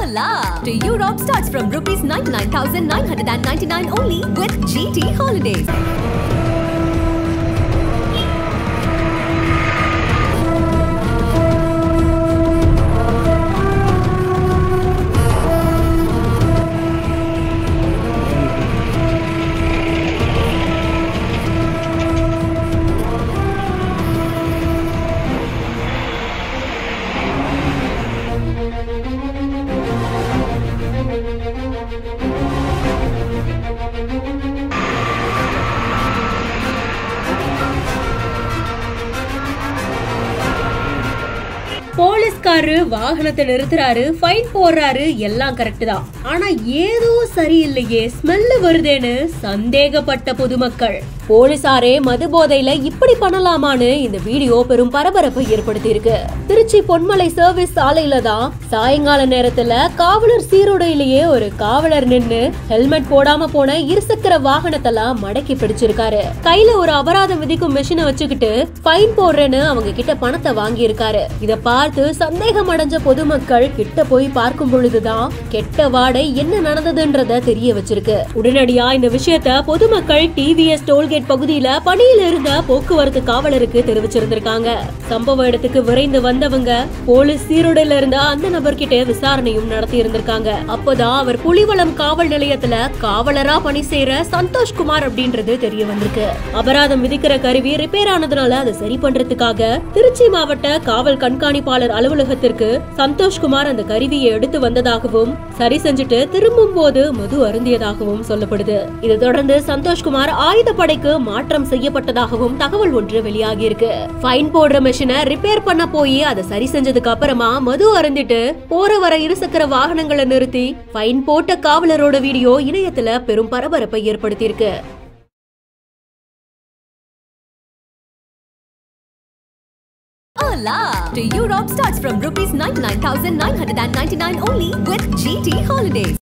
Hola! To Europe starts from rupees 99,999 only with GT Holidays. போலீஸ்காரரு வாகனத்தை நிறுத்துறாரு fine போடுறாரு எல்லாம் correct தான் ஆனா ஏதோ சரியில்லையே ஸ்மெல்லு வருதேன்னு சந்தேகப்பட்ட பொதுமக்கள் போலீசாரே மது போதையில இப்படி பண்ணலாமான்னு இந்த வீடியோ பெரும் பரபரப்பை ஏற்படுத்தி இருக்கு திருச்சி பொன்மலை சர்வீஸ் சாலையில தான் சாயங்கால நேரத்துல காவலர் சீருடையிலேயே ஒரு காவலர் நின்னு ஹெல்மெட் போடாம போன இருசக்கர வாகனத்தெல்லாம் மடக்கி பிடிச்சிருக்காரு கையில ஒரு அபராதம் விதிக்கும் மெஷினை வச்சுக்கிட்டு ஃபைன் போடுறேன்னு அவங்க கிட்ட பணத்தை வாங்கி இருக்காரு இத பார்த்து சந்தேகம் அடைஞ்ச பொதுமக்கள் கிட்ட போய் பார்க்கும் பொழுதுதான் கெட்ட வாடை என்ன நடந்ததுன்றத தெரிய வச்சிருக்கு உடனடியா இந்த விஷயத்த பொதுமக்கள் டிவிஎஸ் டோல்கேட் பகுதியில பணியில இருந்த போக்குவரத்து காவலருக்கு தெரிவிச்சிருந்திருக்காங்க சம்பவ இடத்துக்கு விரைந்து வந்தவங்க போலீஸ் சீருடையில இருந்த அந்த நபர்கிட்ட விசாரணையும் நடத்தி இருந்திருக்காங்க அப்போதான் அவர் புலிவளம் காவல் நிலையத்துல காவலரா பணி செய்யற சந்தோஷ்குமார் அப்படின்றது தெரிய வந்திருக்கு அபராதம் விதிக்கிற கருவி ரிப்பேர் ஆனதுனால அதை சரி பண்றதுக்காக திருச்சி மாவட்ட காவல் கண்காணிப்பாளர் அலுவலகத்திற்கு சந்தோஷ்குமார் அந்த கருவியை எடுத்து வந்ததாகவும் சரி செஞ்சுட்டு திரும்பும் போது மது அருந்தியதாகவும் சொல்லப்படுது இதை தொடர்ந்து சந்தோஷ்குமார் ஆயுதப்படைக்கு மாற்றம் செய்யப்பட்டதாகவும் தகவல் ஒன்று வெளியாகி இருக்கு ஃபைன் போடுற மெஷினை ரிப்பேர் பண்ண போய் அதை சரி செஞ்சதுக்கு அப்புறமா மது அருந்திட்டு போற வர இருசக்கர வாகனங்களை நிறுத்தி ஃபைன் போட்ட காவலரோட வீடியோ இணையத்துல பெரும் பரபரப்பை ஏற்படுத்தியிருக்கு Hola! To Europe starts from rupees 99,999 only with GT Holidays.